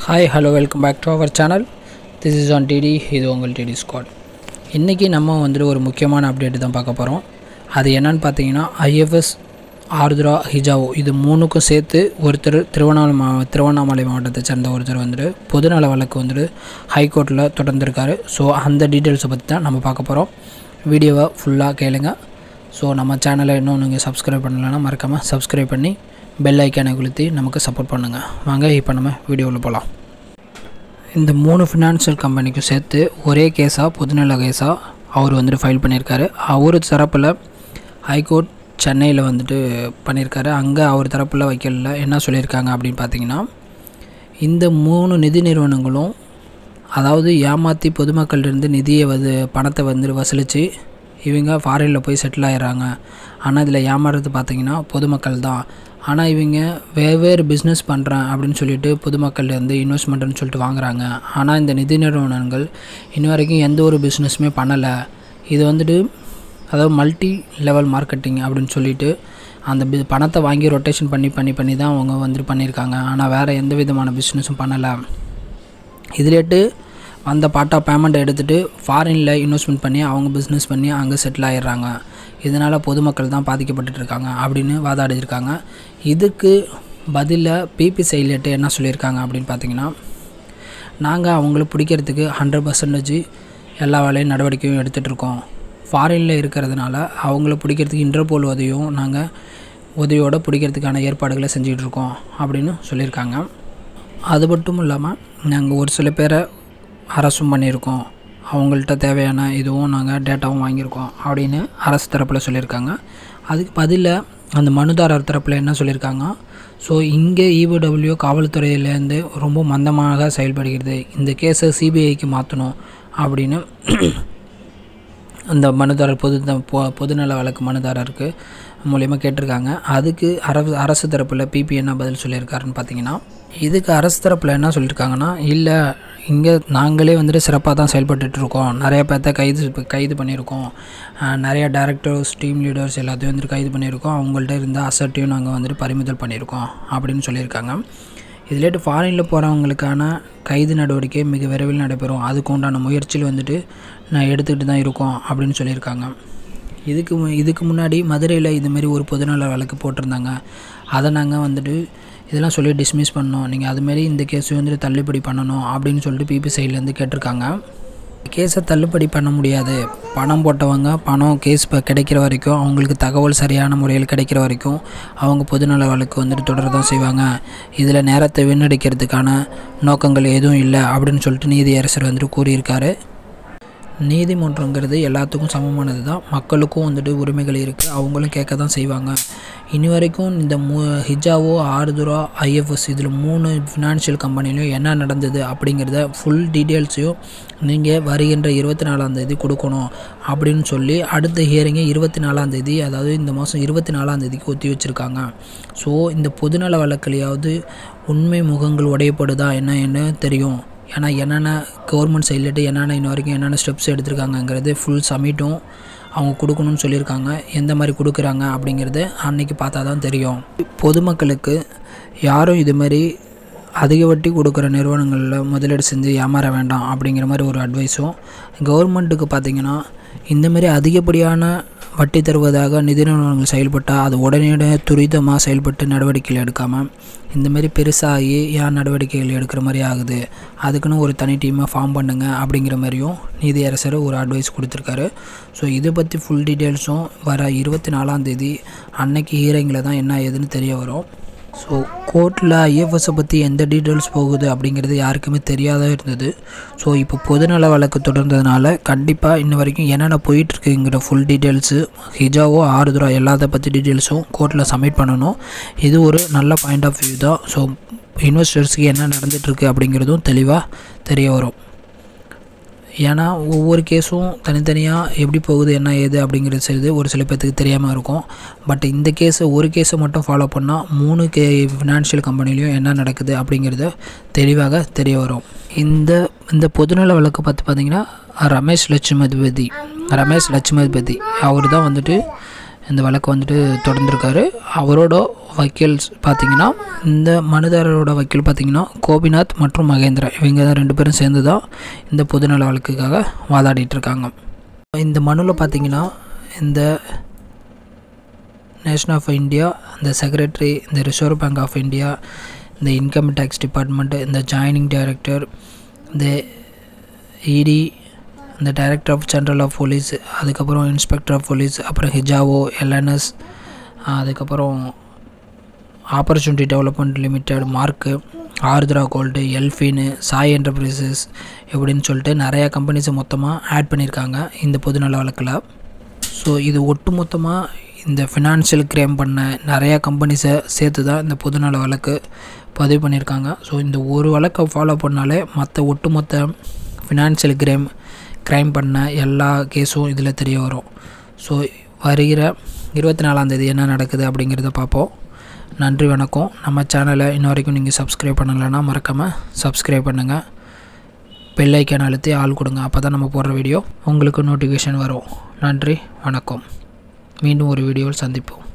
hi hello welcome back to our channel this is on DD இது உங்கள் DD squad இன்றைக்கி நம்ம வந்துட்டு ஒரு முக்கியமான அப்டேட் தான் பார்க்க போகிறோம் அது என்னன்னு பார்த்தீங்கன்னா ஐஎஃப்எஸ் ஆருத்ரா ஹிஜாவோ இது மூணுக்கும் சேர்த்து ஒருத்தர் திருவண்ணாமலை மா திருவண்ணாமலை மாவட்டத்தை சேர்ந்த ஒருத்தர் வந்துட்டு பொதுநல வழக்கு வந்துட்டு ஹைகோர்ட்டில் தொடர்ந்துருக்காரு ஸோ அந்த டீட்டெயில்ஸை பற்றி தான் நம்ம பார்க்க போகிறோம் வீடியோவை ஃபுல்லாக கேளுங்க ஸோ நம்ம சேனலை இன்னும் நீங்கள் சப்ஸ்கிரைப் பண்ணலைன்னா மறக்காமல் சப்ஸ்கிரைப் பண்ணி பெல் ஐக்கானை கொளுத்தி நமக்கு சப்போர்ட் பண்ணுங்கள் வாங்க இப்போ நம்ம வீடியோவில் போகலாம் இந்த மூணு ஃபினான்ஷியல் கம்பெனிக்கும் சேர்த்து ஒரே கேஸாக பொதுநல கேஸாக அவர் வந்துட்டு ஃபைல் பண்ணியிருக்காரு அவர் தரப்பில் ஹைகோர்ட் சென்னையில் வந்துட்டு பண்ணியிருக்காரு அங்கே அவர் தரப்பில் வைக்கல என்ன சொல்லியிருக்காங்க அப்படின்னு பார்த்தீங்கன்னா இந்த மூணு நிதி நிறுவனங்களும் அதாவது ஏமாற்றி பொதுமக்கள்கிட்டருந்து நிதியை வந்து பணத்தை வந்து வசூலித்து இவங்க ஃபாரினில் போய் செட்டில் ஆயிடுறாங்க ஆனால் இதில் ஏமாறுறது பார்த்தீங்கன்னா பொதுமக்கள் தான் ஆனால் இவங்க வெவ்வேறு பிஸ்னஸ் பண்ணுறேன் அப்படின்னு சொல்லிட்டு பொதுமக்கள்லேருந்து இன்வெஸ்ட்மெண்ட்டுன்னு சொல்லிட்டு வாங்குறாங்க ஆனால் இந்த நிதி நிறுவனங்கள் இன்ன வரைக்கும் எந்த ஒரு பிஸ்னஸுமே பண்ணலை இது வந்துட்டு அதாவது மல்டி லெவல் மார்க்கெட்டிங் அப்படின்னு சொல்லிட்டு அந்த பி பணத்தை வாங்கி ரொட்டேஷன் பண்ணி பண்ணி பண்ணி தான் அவங்க வந்துட்டு பண்ணியிருக்காங்க ஆனால் வேறு எந்த விதமான பிஸ்னஸும் பண்ணலை இதுலேட்டு அந்த பார்ட் ஆஃப் பேமெண்ட்டை எடுத்துகிட்டு ஃபாரினில் இன்வெஸ்ட்மெண்ட் பண்ணி அவங்க பிஸ்னஸ் பண்ணி அங்கே செட்டில் ஆகிடுறாங்க இதனால் பொதுமக்கள் தான் பாதிக்கப்பட்டுட்டு இருக்காங்க அப்படின்னு வாதாடியிருக்காங்க இதுக்கு பதிலாக பிபி சைலேட்டு என்ன சொல்லியிருக்காங்க அப்படின்னு பார்த்தீங்கன்னா நாங்கள் அவங்கள பிடிக்கிறதுக்கு ஹண்ட்ரட் பர்சன்டேஜ் எல்லா வேலையும் நடவடிக்கையும் எடுத்துகிட்டு இருக்கோம் ஃபாரினில் இருக்கிறதுனால அவங்கள பிடிக்கிறதுக்கு இன்டர்போல் உதவியும் நாங்கள் உதவியோடு பிடிக்கிறதுக்கான ஏற்பாடுகளை செஞ்சுக்கிட்டு இருக்கோம் அப்படின்னு சொல்லியிருக்காங்க அது மட்டும் இல்லாமல் நாங்கள் ஒரு சில பேரை அரசும் பண்ணியிருக்கோம் அவங்கள்ட்ட தேவையான இதுவும் நாங்கள் டேட்டாவும் வாங்கியிருக்கோம் அப்படின்னு அரசு தரப்பில் சொல்லியிருக்காங்க அதுக்கு பதிலாக அந்த மனுதாரர் தரப்பில் என்ன சொல்லியிருக்காங்க ஸோ இங்கே இபிடபிள்யூ காவல்துறையிலேருந்து ரொம்ப மந்தமாக செயல்படுகிறது இந்த கேஸை சிபிஐக்கு மாற்றணும் அப்படின்னு அந்த மனுதாரர் பொது பொ பொதுநல வழக்கு மனுதாரருக்கு மூலியமாக கேட்டிருக்காங்க அதுக்கு அரசு அரசு தரப்பில் பிபி என்ன பதில் சொல்லியிருக்காருன்னு பார்த்தீங்கன்னா இதுக்கு அரசு தரப்பில் என்ன சொல்லியிருக்காங்கன்னா இல்லை இங்கே நாங்களே வந்துட்டு சிறப்பாக தான் செயல்பட்டுருக்கோம் நிறைய பேர்த்த கைது கைது பண்ணியிருக்கோம் நிறைய டேரக்டர்ஸ் டீம் லீடர்ஸ் எல்லாத்தையும் வந்துட்டு கைது பண்ணியிருக்கோம் அவங்கள்ட்ட இருந்த அசட்டையும் நாங்கள் வந்துட்டு பறிமுதல் பண்ணியிருக்கோம் அப்படின்னு சொல்லியிருக்காங்க இதுலேட்டு ஃபாரினில் போகிறவங்களுக்கான கைது நடவடிக்கை மிக விரைவில் நடைபெறும் அதுக்கு உண்டான முயற்சியில் வந்துட்டு நான் எடுத்துக்கிட்டு தான் இருக்கோம் அப்படின்னு சொல்லியிருக்காங்க இதுக்கு இதுக்கு முன்னாடி மதுரையில் இதுமாரி ஒரு பொதுநல வழக்கு போட்டிருந்தாங்க அதை நாங்கள் வந்துட்டு இதெல்லாம் சொல்லி டிஸ்மிஸ் பண்ணோம் நீங்கள் அதுமாரி இந்த கேஸை வந்துட்டு தள்ளுபடி பண்ணணும் அப்படின்னு சொல்லிட்டு பிபி சைட்லேருந்து கேட்டிருக்காங்க கேஸை தள்ளுபடி பண்ண முடியாது பணம் போட்டவங்க பணம் கேஸ் இப்போ கிடைக்கிற வரைக்கும் அவங்களுக்கு தகவல் சரியான முறையில் கிடைக்கிற வரைக்கும் அவங்க பொதுநல வழக்கு வந்துட்டு தொடர தான் செய்வாங்க இதில் நேரத்தை வீணடிக்கிறதுக்கான நோக்கங்கள் எதுவும் இல்லை அப்படின்னு சொல்லிட்டு நீதியரசர் வந்துட்டு கூறியிருக்காரு நீதிமன்றங்கிறது எல்லாத்துக்கும் சமமானது தான் மக்களுக்கும் வந்துட்டு உரிமைகள் இருக்குது அவங்களும் கேட்க தான் செய்வாங்க இனி வரைக்கும் இந்த மூ ஹிஜாவோ ஆறுதுரா ஐஎஃப்எஸ் இதில் மூணு ஃபினான்ஷியல் கம்பெனிலையும் என்ன நடந்தது அப்படிங்கிறத ஃபுல் டீட்டெயில்ஸையும் நீங்கள் வருகின்ற இருபத்தி நாலாந்தேதி கொடுக்கணும் அப்படின்னு சொல்லி அடுத்த ஹியரிங்கை இருபத்தி நாலாந்தேதி அதாவது இந்த மாதம் இருபத்தி நாலாந்தேதிக்கு ஒத்தி வச்சுருக்காங்க ஸோ இந்த பொதுநல வழக்கிலையாவது உண்மை முகங்கள் உடையப்படுதா என்ன என்ன தெரியும் ஏன்னா என்னென்ன கவர்மெண்ட் சைட்லேட்டு என்னென்ன இன்ன வரைக்கும் என்னென்ன ஸ்டெப்ஸ் எடுத்திருக்காங்கங்கிறது ஃபுல் சமிட்டும் அவங்க கொடுக்கணும்னு சொல்லியிருக்காங்க எந்த மாதிரி கொடுக்குறாங்க அப்படிங்கிறது அன்னைக்கு பார்த்தா தான் தெரியும் பொதுமக்களுக்கு யாரும் இதுமாரி அதிக வட்டி கொடுக்குற நிறுவனங்களில் முதலீடு செஞ்சு ஏமாற வேண்டாம் அப்படிங்கிற மாதிரி ஒரு அட்வைஸும் கவர்மெண்ட்டுக்கு பார்த்திங்கன்னா இந்தமாரி அதிகப்படியான வட்டி தருவதாக நிதி நிறுவனங்கள் செயல்பட்டால் அது உடனே துரிதமாக செயல்பட்டு நடவடிக்கைகள் எடுக்காமல் இந்தமாரி பெருசாகி ஏன் நடவடிக்கைகள் எடுக்கிற மாதிரி ஆகுது அதுக்குன்னு ஒரு தனி டீமை ஃபார்ம் பண்ணுங்க அப்படிங்கிற மாதிரியும் நீதியரசர் ஒரு அட்வைஸ் கொடுத்துருக்காரு ஸோ இதை பற்றி ஃபுல் டீட்டெயில்ஸும் வர இருபத்தி நாலாந்தேதி அன்னைக்கு ஹீரிங்கில் தான் என்ன ஏதுன்னு தெரிய வரும் ஸோ கோர்ட்டில் ஐஎஃப்எஸை பற்றி எந்த டீட்டெயில்ஸ் போகுது அப்படிங்கிறது யாருக்குமே தெரியாத இருந்தது ஸோ இப்போ பொதுநல வழக்கு தொடர்ந்ததுனால கண்டிப்பாக இன்ன வரைக்கும் என்னென்ன போயிட்டுருக்குங்கிற ஃபுல் டீட்டெயில்ஸு ஹிஜாவோ ஆறுதுரா எல்லாத்த பற்றி டீட்டெயில்ஸும் கோர்ட்டில் சப்மிட் பண்ணணும் இது ஒரு நல்ல பாயிண்ட் ஆஃப் வியூ தான் ஸோ இன்வெஸ்டர்ஸுக்கு என்ன நடந்துகிட்ருக்கு அப்படிங்கிறதும் தெளிவாக தெரிய வரும் ஏன்னா ஒவ்வொரு கேஸும் தனித்தனியாக எப்படி போகுது என்ன ஏது அப்படிங்கிறது செய்து ஒரு சில பேர்த்துக்கு தெரியாமல் இருக்கும் பட் இந்த கேஸை ஒரு கேஸை மட்டும் ஃபாலோ பண்ணால் மூணு கே ஃபினான்ஷியல் கம்பெனிலையும் என்ன நடக்குது அப்படிங்கிறத தெளிவாக தெரிய வரும் இந்த இந்த பொதுநல வழக்கு பார்த்து பார்த்திங்கன்னா ரமேஷ் லட்சுமதிபதி ரமேஷ் லட்சுமதிபதி அவர் தான் வந்துட்டு இந்த வழக்கு வந்துட்டு தொடர்ந்துருக்காரு அவரோட வக்கீல்ஸ் பார்த்தீங்கன்னா இந்த மனுதாரரோட வக்கீல் பார்த்தீங்கன்னா கோபிநாத் மற்றும் மகேந்திரா இவங்க தான் ரெண்டு பேரும் சேர்ந்து தான் இந்த பொதுநல வழக்குக்காக வாதாடிட்டு இருக்காங்க இந்த மனுவில் பார்த்தீங்கன்னா இந்த நேஷன் ஆஃப் இந்தியா இந்த செக்ரட்டரி இந்த ரிசர்வ் பேங்க் ஆஃப் இந்தியா இந்த இன்கம் டேக்ஸ் டிபார்ட்மெண்ட்டு இந்த ஜாயினிங் டைரக்டர் இந்த இடி இந்த director of general of police அதுக்கப்புறம் இன்ஸ்பெக்டர் ஆஃப் போலீஸ் அப்புறம் ஹிஜாவோ எல்என்எஸ் அதுக்கப்புறம் ஆப்பர்ச்சுனிட்டி டெவலப்மெண்ட் லிமிடெட் மார்க்கு ஆர்த்ரா கோல்டு எல்ஃபின்னு சாய் என்டர்பிரைசஸ் இப்படின்னு சொல்லிட்டு நிறையா கம்பெனிஸை மொத்தமாக ஆட் பண்ணியிருக்காங்க இந்த பொதுநல வழக்கில் ஸோ இது ஒட்டுமொத்தமாக இந்த ஃபினான்ஷியல் கிரைம் பண்ண நிறையா கம்பெனிஸை சேர்த்து தான் இந்த பொதுநல வழக்கு பதிவு பண்ணியிருக்காங்க ஸோ இந்த ஒரு வழக்கை ஃபாலோ பண்ணாலே மற்ற ஒட்டுமொத்த ஃபினான்ஷியல் கிரைம் க்ரைம் பண்ண எல்லா கேஸும் இதில் தெரிய வரும் ஸோ வருகிற இருபத்தி நாலாந்தேதி என்ன நடக்குது அப்படிங்கிறத பார்ப்போம் நன்றி வணக்கம் நம்ம சேனலை இன்ன வரைக்கும் நீங்கள் சப்ஸ்கிரைப் பண்ணலைன்னா மறக்காமல் சப்ஸ்கிரைப் பண்ணுங்கள் பெல் ஐக்கான் அழுத்தி ஆள் கொடுங்க அப்போ தான் நம்ம போடுற வீடியோ உங்களுக்கு நோட்டிஃபிகேஷன் வரும் நன்றி வணக்கம் மீண்டும் ஒரு வீடியோவில் சந்திப்போம்